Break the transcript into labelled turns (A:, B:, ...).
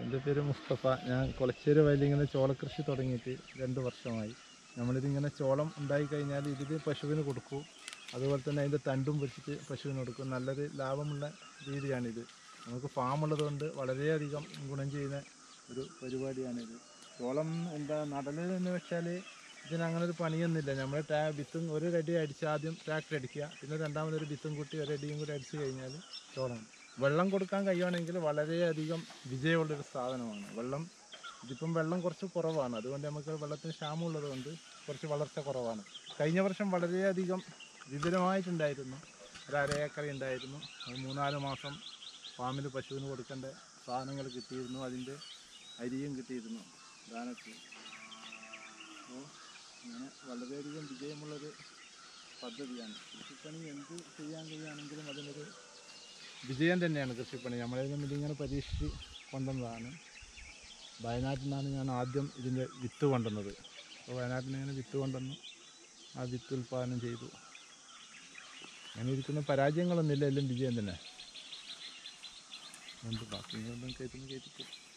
A: എൻ്റെ പേര് മുസ്തഫ ഞാൻ കൊളച്ചേരി വയലിങ്ങനെ ചോളകൃഷി തുടങ്ങിയിട്ട് രണ്ട് വർഷമായി നമ്മളിതിങ്ങനെ ചോളം ഉണ്ടായി കഴിഞ്ഞാൽ ഇതിൽ പശുവിന് കൊടുക്കും അതുപോലെ തന്നെ അതിൻ്റെ തണ്ടും വെച്ചിട്ട് പശുവിന് കൊടുക്കും നല്ലൊരു ലാഭമുള്ള രീതിയാണിത് നമുക്ക് ഫാം ഉള്ളതുകൊണ്ട് വളരെയധികം ഗുണം ചെയ്യുന്ന ഒരു പരിപാടിയാണിത് ചോളം എന്താ നടൽ എന്ന് വെച്ചാൽ ഇതിന് അങ്ങനെ ഒരു പണിയൊന്നുമില്ല നമ്മൾ ടാ വിത്തും ഒരു അടി അടിച്ച് ആദ്യം ട്രാക്ടർ അടിക്കുക പിന്നെ രണ്ടാമതൊരു വിത്തും കൂട്ടി ഒരു അടിയും കൂടി അടിച്ച് കഴിഞ്ഞാൽ ചോളം വെള്ളം കൊടുക്കാൻ കഴിയുവാണെങ്കിൽ വളരെയധികം വിജയമുള്ളൊരു സാധനമാണ് വെള്ളം ഇതിപ്പം വെള്ളം കുറച്ച് കുറവാണ് അതുകൊണ്ട് നമുക്ക് വെള്ളത്തിന് ക്ഷാമമുള്ളത് കൊണ്ട് കുറച്ച് വളർച്ച കുറവാണ് കഴിഞ്ഞ വർഷം വളരെയധികം വിപുലമായിട്ടുണ്ടായിരുന്നു ഒരു അര ഏക്കർ ഉണ്ടായിരുന്നു അത് മൂന്നാല് മാസം ഫാമിൽ പശുവിന് കൊടുക്കേണ്ട സാധനങ്ങൾ കിട്ടിയിരുന്നു അതിൻ്റെ അരിയും കിട്ടിയിരുന്നു ദാനത്തിൽ അപ്പോൾ ഇങ്ങനെ വളരെയധികം വിജയമുള്ളൊരു പദ്ധതിയാണ് കൃഷിപ്പണി എന്ത് ചെയ്യാൻ കഴിയുകയാണെങ്കിലും അതിനൊരു വിജയം തന്നെയാണ് കൃഷിപ്പണി നമ്മളതിനും ഇതിങ്ങനെ പരീക്ഷിച്ച് കൊണ്ടുവന്നതാണ് വയനാട്ടിൽ നിന്നാണ് ഞാൻ ആദ്യം ഇതിൻ്റെ വിത്ത് കൊണ്ടുവന്നത് അപ്പോൾ വയനാട്ടിൽ നിന്ന് ഇങ്ങനെ വിത്ത് കൊണ്ടുവന്നു ആ വിത്ത് ഉൽപ്പാദനം ചെയ്തു അങ്ങനെ ഇരിക്കുന്ന പരാജയങ്ങളൊന്നുമില്ല എല്ലാം വിജയം തന്നെ എന്ത് ബാക്കി കയറ്റുന്നു കയറ്റിക്കും